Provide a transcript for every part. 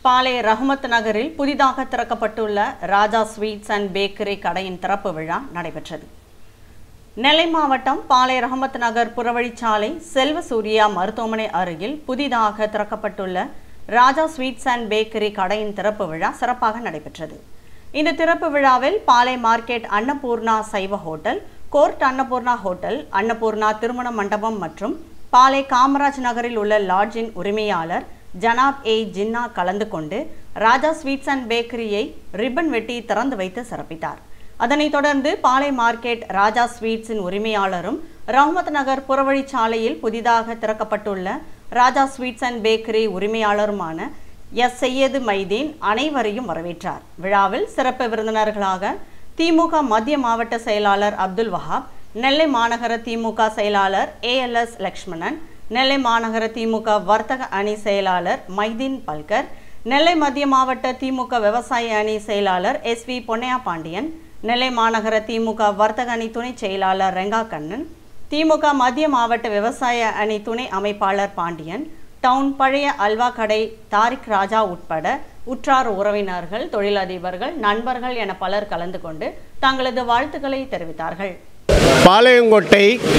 பாலே ரஹ்மத் நகரில் புதிதாக திறக்கப்பட்டுள்ள ராஜா ஸ்வீட்ஸ் அண்ட் பேக்கரி கடையின் திறப்பு விழா நடைபெற்றது நெல்லை மாவட்டம் பாலே ரஹமத் நகர் புறவழிச்சாலை செல்வ சூர்யா மருத்துவமனை அருகில் புதிதாக திறக்கப்பட்டுள்ள ராஜா ஸ்வீட்ஸ் அண்ட் பேக்கரி கடையின் திறப்பு விழா சிறப்பாக நடைபெற்றது இந்த திறப்பு விழாவில் பாலை மார்க்கெட் அன்னபூர்ணா சைவ hotel court Annapoorna hotel Annapoorna திருமண மண்டபம் மற்றும் பாலை காமராஜ் நகரில் உள்ள லாட்ஜின் உரிமையாளர் ஜனாப் ஏ ஜின்னா கலந்து கொண்டு ராஜா ஸ்வீட்ஸ் அண்ட் பேக்கரியை ரிப்பன் வெட்டி திறந்து வைத்து சிறப்பித்தார் அதனைத் தொடர்ந்து பாலை மார்க்கெட் ராஜா ஸ்வீட்ஸின் உரிமையாளரும் ரஹ்மத் நகர் புறவழிச்சாலையில் புதிதாக திறக்கப்பட்டுள்ள ராஜா ஸ்வீட்ஸ் அண்ட் பேக்கரி உரிமையாளருமான எஸ் செய்யது மைதீன் அனைவரையும் வரவேற்றார் விழாவில் சிறப்பு விருந்தினர்களாக திமுக மத்திய மாவட்ட செயலாளர் அப்துல் வஹாப் நெல்லை மாநகர திமுக செயலாளர் ஏஎல்எஸ் லக்ஷ்மணன் நெல்லை மாநகர திமுக வர்த்தக அணி செயலாளர் மைதீன் பல்கர் நெல்லை மத்திய மாவட்ட திமுக விவசாய அணி செயலாளர் எஸ் வி பொன்னையா பாண்டியன் நெல்லை மாநகர திமுக வர்த்தக அணி துணை செயலாளர் ரெங்கா கண்ணன் திமுக மத்திய மாவட்ட விவசாய அணி துணை அமைப்பாளர் பாண்டியன் டவுன் பழைய அல்வா கடை தாரிக் ராஜா உட்பட உற்றார் உறவினர்கள் தொழிலதிபர்கள் நண்பர்கள் என பலர் கலந்து கொண்டு தங்களது வாழ்த்துக்களை தெரிவித்தார்கள் பாளையங்கோட்டை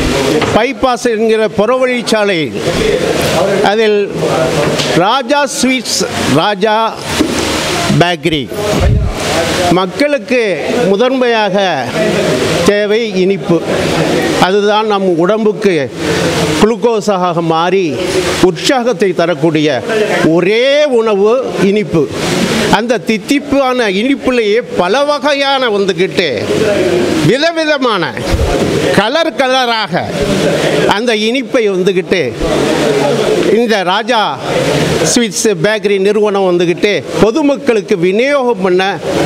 பைபாஸ் என்கிற புறவழிச்சாலை அதில் ராஜா ஸ்வீட்ஸ் ராஜா பேக்கரி மக்களுக்கு முதன்மையாக தேவை இனிப்பு அதுதான் நம் உடம்புக்கு குளுக்கோஸாக மாறி உற்சாகத்தை தரக்கூடிய ஒரே உணவு இனிப்பு அந்த தித்திப்பான இனிப்புலேயே பல வகையான வந்துக்கிட்டு விதவிதமான கலர் கலராக அந்த இனிப்பை வந்துக்கிட்டு இந்த ராஜா ஸ்வீட்ஸ் பேக்கரி நிறுவனம் வந்துக்கிட்டு பொதுமக்களுக்கு விநியோகம் பண்ண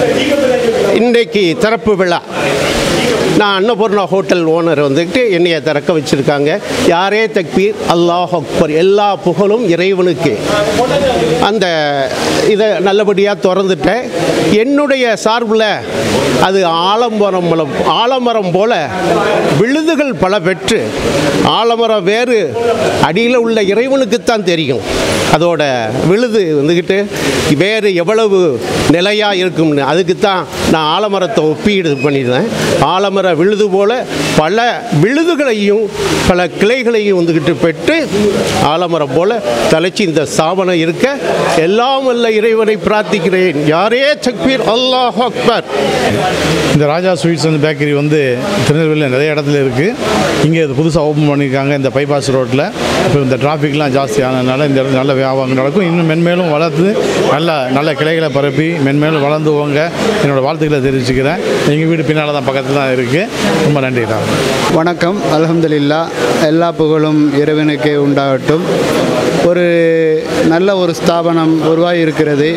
இன்றைக்கு திறப்பு விழா நான் அன்னபூர்ணா ஹோட்டல் ஓனர் வந்துக்கிட்டு என்னைய திறக்க வச்சுருக்காங்க யாரே தக்பீர் அல்லாஹ் அக்பர் எல்லா புகழும் இறைவனுக்கு அந்த இதை நல்லபடியாக திறந்துட்டேன் என்னுடைய சார்பில் அது ஆலமரம் மலம் ஆலமரம் போல விழுதுகள் பல பெற்று ஆலமரம் வேறு அடியில் உள்ள இறைவனுக்குத்தான் தெரியும் அதோட விழுது வந்துக்கிட்டு வேறு எவ்வளவு நிலையாக இருக்கும்னு அதுக்கு தான் நான் ஆலமரத்தை ஒப்பீடு பண்ணியிருந்தேன் ஆலமர விழுது போல பல விழுதுகளையும் பல கிளைகளையும் வந்துக்கிட்டு பெற்று ஆலமரம் போல தலைச்சி இந்த ஸ்தாபனம் இருக்க எல்லாம் வல்ல இறைவனை பிரார்த்திக்கிறேன் யாரே சக்பீர் அல்லாஹ் அக்பர் இந்த ராஜா ஸ்வீட்ஸ் அண்ட் பேக்கரி வந்து திருநெல்வேலியில் நிறைய இடத்துல இருக்குது இங்கே இது புதுசாக ஓப்பன் பண்ணியிருக்காங்க இந்த பைபாஸ் ரோட்டில் இப்போ இந்த டிராஃபிக்லாம் ஜாஸ்தி ஆனதுனால இந்த இடத்துல நல்ல வியாபாரம் நடக்கும் இன்னும் மென்மேலும் வளர்த்து நல்ல நல்ல கிளைகளை பரப்பி மென்மேலும் வளர்ந்து போங்க என்னோடய வாழ்த்துக்களை தெரிவிச்சுக்கிறேன் எங்கள் வீடு பின்னால் தான் பக்கத்தில் தான் இருக்குது ரொம்ப நன்றி தான் வணக்கம் அல்ஹம்துலில்லா எல்லா புகழும் இறைவனுக்கே உண்டாகட்டும் ஒரு நல்ல ஒரு ஸ்தாபனம் உருவாகி இருக்கிறது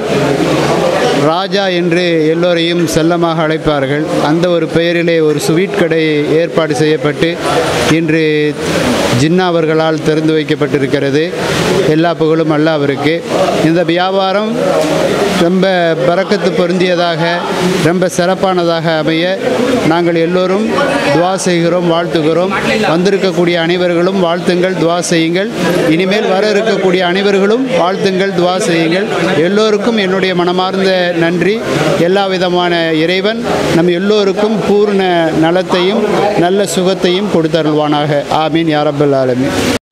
ராஜா என்று எல்லோரையும் செல்லமாக அழைப்பார்கள் அந்த ஒரு பெயரிலே ஒரு ஸ்வீட் கடை ஏற்பாடு செய்யப்பட்டு இன்று ஜின்னா அவர்களால் திறந்து வைக்கப்பட்டிருக்கிறது எல்லா புகழும் அல்லாவிற்கு இந்த வியாபாரம் ரொம்ப பறக்கத்து பொருந்தியதாக ரொம்ப சிறப்பானதாக அமைய நாங்கள் எல்லோரும் துவா செய்கிறோம் வாழ்த்துகிறோம் வந்திருக்கக்கூடிய அனைவர்களும் வாழ்த்துங்கள் துவா செய்யுங்கள் இனிமேல் வர இருக்கக்கூடிய அனைவர்களும் வாழ்த்துங்கள் துவா செய்யுங்கள் எல்லோருக்கும் என்னுடைய மனமார்ந்த நன்றி எல்லா விதமான இறைவன் நம் எல்லோருக்கும் பூர்ண நலத்தையும் நல்ல சுகத்தையும் கொடுத்தருள்வானாக ஆமீன் யாரப்பல் ஆலமீன்